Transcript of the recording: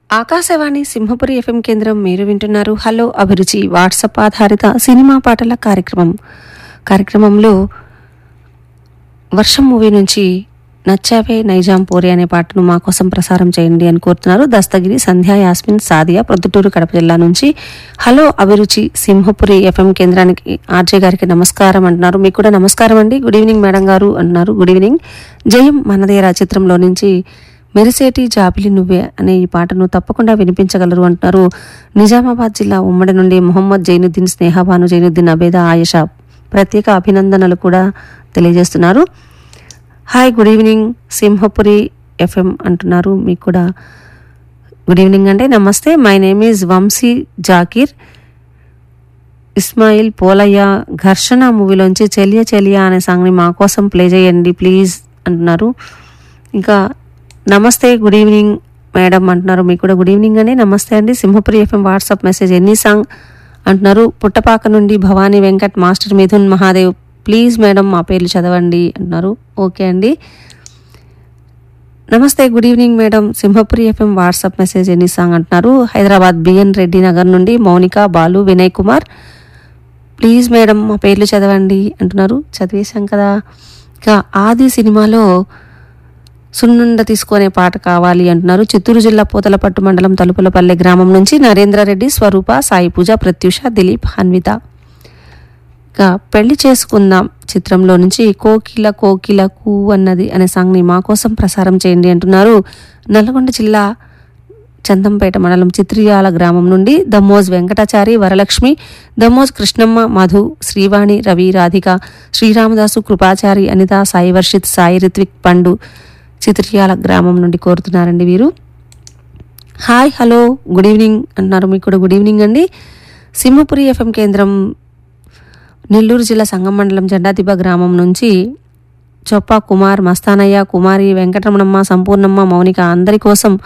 Akashvani Simhapuri FM కేంద్రం మీరు వింటున్నారు హలో అభిరుచి వాట్సాప్ ఆధారిత సినిమా పాటల కార్యక్రమం కార్యక్రమంలో వర్షం మూవీ నుంచి నచ్చావే నైజాం పోరి అనే పాటను మా కోసం ప్రసారం చేయండి అని కోరుతున్నారు దస్తగిరి సంధ్యా యాస్మిన్ సాదియా ప్రొద్దుటూరు కడప జిల్లా నుంచి హలో అభిరుచి సింహపురి ఎఫ్ఎం కేంద్రానికి ఆర్జే గారికి నమస్కారం అంటున్నారు మీకు కూడా నమస్కారం అండి గుడ్ ఈవినింగ్ మేడం గారు అంటున్నారు గుడ్ ఈవినింగ్ జయం మనదేరా చిత్రంలో నుంచి మెరిసేటి జాబిలి నువ్వే అనే ఈ పాటను తప్పకుండా వినిపించగలరు అంటున్నారు నిజామాబాద్ జిల్లా ఉమ్మడి నుండి మొహమ్మద్ జైనుద్దీన్ స్నేహబాను జైనుద్దీన్ అబేద ఆయేషా ప్రత్యేక అభినందనలు కూడా తెలియజేస్తున్నారు hi good evening Simhapuri FM అంటున్నారు మీకు కూడా గుడ్ ఈవినింగ్ అండి నమస్తే my name is Vamsi Zakir Ismail Polayya Gharshana మూవీలోంచి చెలియ చెలియ అనే సాంగ్ని మా కోసం ప్లే చేయండి ప్లీజ్ అంటున్నారు ఇంకా నమస్తే గుడ్ ఈవినింగ్ మేడం అంటున్నారు మీకు కూడా గుడ్ ఈవినింగ్ అండి నమస్తే అండి Simhapuri FM WhatsApp message any song అంటున్నారు పుట్టపాక నుండి Bhavani Venkat master Mithun Mahadev please madam మా పేర్లు చదవండి అంటున్నారు ఓకే అండి నమస్తే good evening madam Simhapuri FM WhatsApp message any song అంటున్నారు హైదరాబాద్ బిఎన్ రెడ్డి నగర్ నుండి మౌనిక బాలు వినయ్ కుమార్ ప్లీజ్ మేడం మా పేర్లు చదవండి అంటున్నారు చదివేశాం కదా ఇక ఆది సినిమాలో సున్నుండ తీసుకునే పాట కావాలి అంటున్నారు చిత్తూరు జిల్లా పూతలపట్టు మండలం తలుపులపల్లె గ్రామం నుంచి నరేంద్రారెడ్డి స్వరూప సాయి పూజ ప్రత్యూష దిలీప్ హన్విత ఇక పెళ్లి చేసుకుందాం చిత్రంలో నుంచి కోకిల కోకిల కూ అన్నది అనే సాంగ్ని మా కోసం ప్రసారం చేయండి అంటున్నారు నల్గొండ జిల్లా చందంపేట మండలం చిత్రియాల గ్రామం నుండి దమ్మోజ్ వెంకటాచారి వరలక్ష్మి దమ్మోజ్ కృష్ణమ్మ మధు శ్రీవాణి రవి రాధిక శ్రీరామదాసు కృపాచారి అనిత సాయి వర్షిత్ సాయి రిత్విక్ పండు చిత్రియాల గ్రామం నుండి కోరుతున్నారండి వీరు హాయ్ హలో గుడ్ ఈవినింగ్ అంటున్నారు మీకు కూడా గుడ్ ఈవినింగ్ అండి సింహపురి ఎఫ్ఎం కేంద్రం నెల్లూరు జిల్లా సంగం మండలం జెండాదిబ్బ గ్రామం నుంచి చొప్ప కుమార్ మస్తానయ్య కుమారి వెంకటరమణమ్మ సంపూర్ణమ్మ మౌనిక అందరి కోసం